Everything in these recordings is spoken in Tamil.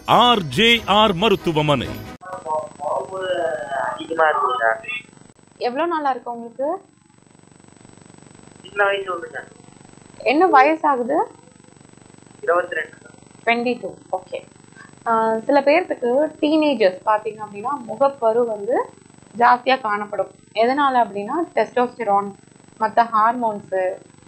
ஆர் ஜே ஆர் மருத்துவமனை பாம்பு அதிகமா இருக்குங்க சார் எவ்வளோ நாளா இருக்கு உங்களுக்கு சின்ன வயசு ஒண்ணுங்க என்ன வயசாகுது இருபத்தி ரெண்டு டுவெண்ட்டி டூ ஓகே சில பேர்த்துக்கு டீனேஜர்ஸ் பார்த்தீங்க அப்படின்னா முகப்பரு வந்து ஜாஸ்தியாக காணப்படும் எதனால அப்படின்னா டெஸ்டோஸ்டிரான் மற்ற ஹார்மோன்ஸு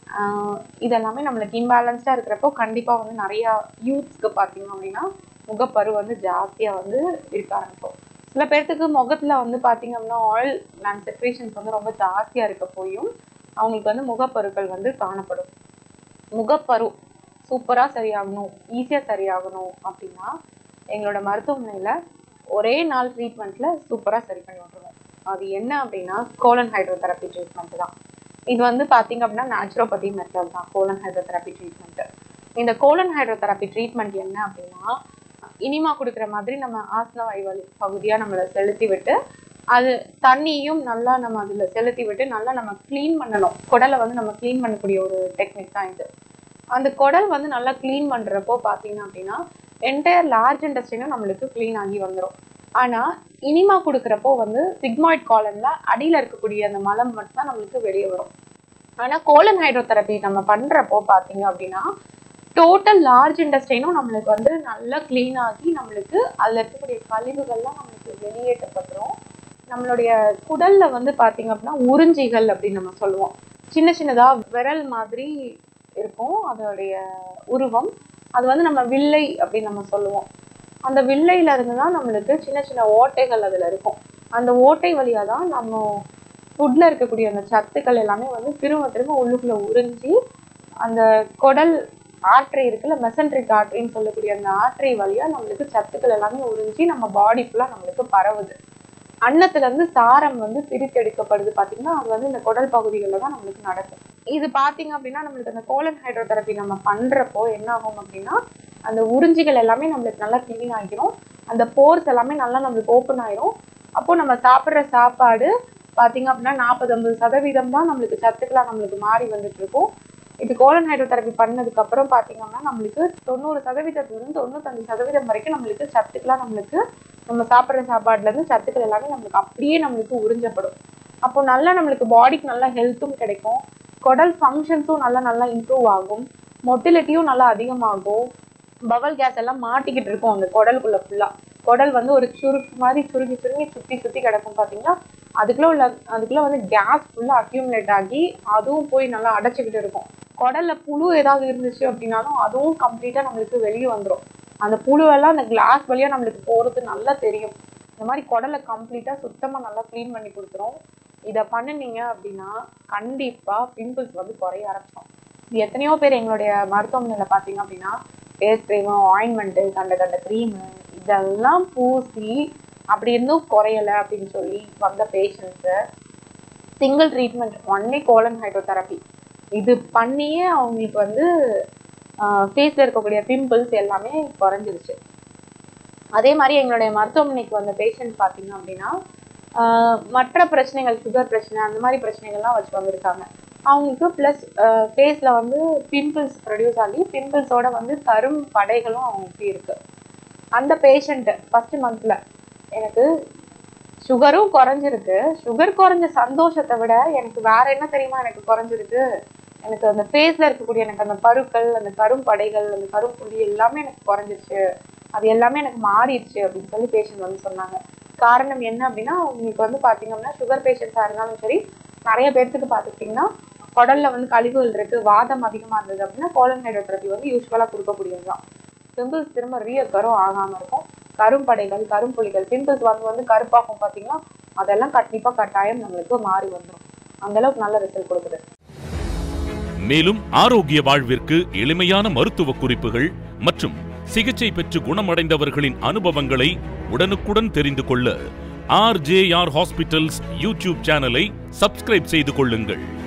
இதெல்லாமே நம்மளுக்கு இம்பேலன்ஸ்டாக இருக்கிறப்போ கண்டிப்பாக வந்து நிறையா யூத்ஸ்க்கு பார்த்தீங்க அப்படின்னா முகப்பரு வந்து ஜாஸ்தியாக வந்து இருக்க ஆரம்பிக்கும் சில பேர்த்துக்கு முகத்தில் வந்து பார்த்தீங்க அப்படின்னா ஆயில் அண்ட் செக்ரேஷன்ஸ் வந்து ரொம்ப ஜாஸ்தியாக இருக்க போயும் அவங்களுக்கு வந்து முகப்பருக்கள் வந்து காணப்படும் முகப்பரு சூப்பராக சரியாகணும் ஈஸியாக சரியாகணும் அப்படின்னா எங்களோட மருத்துவமனையில் ஒரே நாள் ட்ரீட்மெண்ட்டில் சூப்பராக சரி பண்ணி விட்ருவோம் அது என்ன அப்படின்னா கோலன் ஹைட்ரோதெரப்பி ட்ரீட்மெண்ட் தான் இது வந்து பார்த்தீங்க அப்படின்னா நேச்சுரோபதி மெத்தட் தான் கோலன் ஹைட்ரோதெரப்பி ட்ரீட்மெண்ட்டு இந்த கோலன் ஹைட்ரோதெரப்பி ட்ரீட்மெண்ட் என்ன அப்படின்னா இனிமா கொடுக்குற மாதிரி நம்ம ஆசன வாய்வழி பகுதியாக நம்மளை செலுத்தி விட்டு அது தண்ணியும் நல்லா நம்ம அதில் செலுத்தி விட்டு நல்லா நம்ம க்ளீன் பண்ணணும் குடலை வந்து நம்ம க்ளீன் பண்ணக்கூடிய ஒரு டெக்னிக் தான் இது அந்த குடல் வந்து நல்லா க்ளீன் பண்ணுறப்போ பார்த்தீங்க அப்படின்னா என்டையர் லார்ஜ் இண்டஸ்ட்ரியும் நம்மளுக்கு க்ளீன் ஆகி வந்துடும் ஆனால் இனிமா கொடுக்குறப்போ வந்து சிக்மாய்ட் காலன்ல அடியில் இருக்கக்கூடிய அந்த மலம் மட்டும் தான் நம்மளுக்கு வெளியே வரும் ஆனால் கோலன் ஹைட்ரோதெரப்பி நம்ம பண்ணுறப்போ பார்த்தீங்க அப்படின்னா டோட்டல் லார்ஜ் இண்டஸ்ட்ரினும் நம்மளுக்கு வந்து நல்லா க்ளீன் ஆகி நம்மளுக்கு அதில் இருக்கக்கூடிய கழிவுகள்லாம் நம்மளுக்கு வெளியேற்றப்பட்டுரும் நம்மளுடைய குடல்ல வந்து பார்த்தீங்க அப்படின்னா உறிஞ்சிகள் அப்படின்னு நம்ம சொல்லுவோம் சின்ன சின்னதா விரல் மாதிரி இருக்கும் அதோடைய உருவம் அது வந்து நம்ம வில்லை அப்படின்னு நம்ம சொல்லுவோம் அந்த வில்லையில இருந்து தான் நம்மளுக்கு சின்ன சின்ன ஓட்டைகள் அதுல இருக்கும் அந்த ஓட்டை வழியா தான் நம்ம ஃபுட்ல இருக்கக்கூடிய அந்த சத்துக்கள் எல்லாமே வந்து திரும்ப திரும்ப உள்ளுக்குள்ள உறிஞ்சி அந்த குடல் ஆர்டரி இருக்குல்ல மெசன்ட்ரிக் ஆர்டரின்னு சொல்லக்கூடிய அந்த ஆர்டரி வழியா நம்மளுக்கு சத்துக்கள் எல்லாமே உறிஞ்சி நம்ம பாடி ஃபுல்லா நம்மளுக்கு பரவுது அன்னத்துல இருந்து சாரம் வந்து பிரித்தெடுக்கப்படுது பாத்தீங்கன்னா அது வந்து இந்த குடல் பகுதிகளில் தான் நம்மளுக்கு நடக்கும் இது பாத்தீங்க அப்படின்னா நம்மளுக்கு அந்த கோலன் ஹைட்ரோதெரப்பி நம்ம பண்றப்போ என்ன ஆகும் அப்படின்னா அந்த உறிஞ்சிகள் எல்லாமே நம்மளுக்கு நல்லா க்ளீன் ஆகிரும் அந்த போர்ஸ் எல்லாமே நல்லா நம்மளுக்கு ஓப்பன் ஆயிரும் அப்போ நம்ம சாப்பிட்ற சாப்பாடு பாத்தீங்க அப்படின்னா நாற்பது ஐம்பது சதவீதம் தான் நம்மளுக்கு சத்துக்களா நம்மளுக்கு மாறி வந்துட்டு இருக்கும் இது கோலன் ஹைட்ரோதெரப்பி பண்ணதுக்கு அப்புறம் பாத்தீங்கன்னா நம்மளுக்கு தொண்ணூறு சதவீதத்துல இருந்து தொண்ணூத்தஞ்சு சதவீதம் வரைக்கும் நம்மளுக்கு சத்துக்களா நம்மளுக்கு நம்ம சாப்பிட்ற சாப்பாடுல இருந்து சத்துக்கள் எல்லாமே நம்மளுக்கு அப்படியே நம்மளுக்கு உறிஞ்சப்படும் அப்போ நல்லா நம்மளுக்கு பாடிக்கு நல்லா ஹெல்த்தும் கிடைக்கும் குடல் ஃபங்க்ஷன்ஸும் நல்லா நல்லா இம்ப்ரூவ் ஆகும் மொட்டிலிட்டியும் நல்லா அதிகமாகும் பவல் கேஸ் எல்லாம் மாட்டிக்கிட்டு இருக்கும் அந்த குடலுக்குள்ள ஃபுல்லா குடல் வந்து ஒரு சுருக்கு மாதிரி சுருங்கி சுருங்கி சுத்தி சுத்தி கிடக்கும் பாத்தீங்கன்னா அதுக்குள்ள உள்ள அதுக்குள்ள வந்து கேஸ் ஃபுல்லா அக்யூமுலேட் ஆகி அதுவும் போய் நல்லா அடைச்சிக்கிட்டு இருக்கும் குடல்ல புழு ஏதாவது இருந்துச்சு அப்படின்னாலும் அதுவும் கம்ப்ளீட்டா நம்மளுக்கு வெளியே வந்துடும் அந்த புழுவெல்லாம் அந்த கிளாஸ் வழியா நம்மளுக்கு போறது நல்லா தெரியும் இந்த மாதிரி குடலை கம்ப்ளீட்டா சுத்தமா நல்லா க்ளீன் பண்ணி கொடுத்துரும் இதை பண்ணுனீங்க அப்படின்னா கண்டிப்பா பிம்பிள்ஸ் வந்து குறைய ஆரம்பிச்சிடும் இது எத்தனையோ பேர் எங்களுடைய மருத்துவமனையில பாத்தீங்க அப்படின்னா ஃபேஸ் க்ரீமு ஆயின்மெண்ட்டு கண்ட கண்ட க்ரீமு இதெல்லாம் பூசி அப்படி இருந்தும் குறையல அப்படின்னு சொல்லி வந்த patients single treatment only colon hydrotherapy இது பண்ணியே அவங்களுக்கு வந்து ஃபேஸில் இருக்கக்கூடிய பிம்பிள்ஸ் எல்லாமே குறைஞ்சிருச்சு அதே மாதிரி எங்களுடைய மருத்துவமனைக்கு வந்த பேஷண்ட் பார்த்தீங்க அப்படின்னா ஆஹ் மற்ற பிரச்சனைகள் சுகர் பிரச்சனை அந்த மாதிரி பிரச்சனைகள்லாம் வச்சு வந்திருக்காங்க அவங்களுக்கு ப்ளஸ் ஃபேஸில் வந்து பிம்பிள்ஸ் ப்ரொடியூஸ் ஆகி பிம்பிள்ஸோட வந்து கரும் படைகளும் அவங்களுக்கு இருக்கு அந்த பேஷண்ட்டு ஃபர்ஸ்ட் மந்த்ல எனக்கு சுகரும் குறைஞ்சிருக்கு சுகர் குறைஞ்ச சந்தோஷத்தை விட எனக்கு வேற என்ன தெரியுமா எனக்கு குறைஞ்சிருக்கு எனக்கு அந்த ஃபேஸ்ல இருக்கக்கூடிய எனக்கு அந்த பருக்கள் அந்த கரும் படைகள் அந்த கரும் புள்ளி எல்லாமே எனக்கு குறைஞ்சிருச்சு அது எல்லாமே எனக்கு மாறிடுச்சு அப்படின்னு சொல்லி பேஷண்ட் வந்து சொன்னாங்க காரணம் என்ன அப்படின்னா உங்களுக்கு வந்து பாத்தீங்க அப்படின்னா சுகர் பேஷண்ட்ஸா இருந்தாலும் சரி நிறைய பேர்த்துக்கு பார்த்துக்கிட்டிங்கன்னா குடல்ல வந்து கழிவுகள் இருக்கு வாதம் அதிகமா இருந்தது அப்படின்னா கோலன் ஹைட்ரோதெரப்பி வந்து யூஸ்வலா கொடுக்கக்கூடியதுதான் பிம்பிள்ஸ் திரும்ப ரீஅக்கரும் ஆகாம இருக்கும் கரும்படைகள் கரும்புள்ளிகள் பிம்பிள்ஸ் வந்து வந்து கருப்பாகும் பாத்தீங்கன்னா அதெல்லாம் கண்டிப்பா கட்டாயம் நம்மளுக்கு மாறி வந்துடும் அந்த அளவுக்கு நல்ல ரிசல்ட் கொடுக்குது மேலும் ஆரோக்கிய வாழ்விற்கு எளிமையான மருத்துவ குறிப்புகள் மற்றும் சிகிச்சை பெற்று குணமடைந்தவர்களின் அனுபவங்களை உடனுக்குடன் தெரிந்து கொள்ள R J R hospitals YouTube சேனலை சப்ஸ்கிரைப் செய்து கொள்ளுங்கள்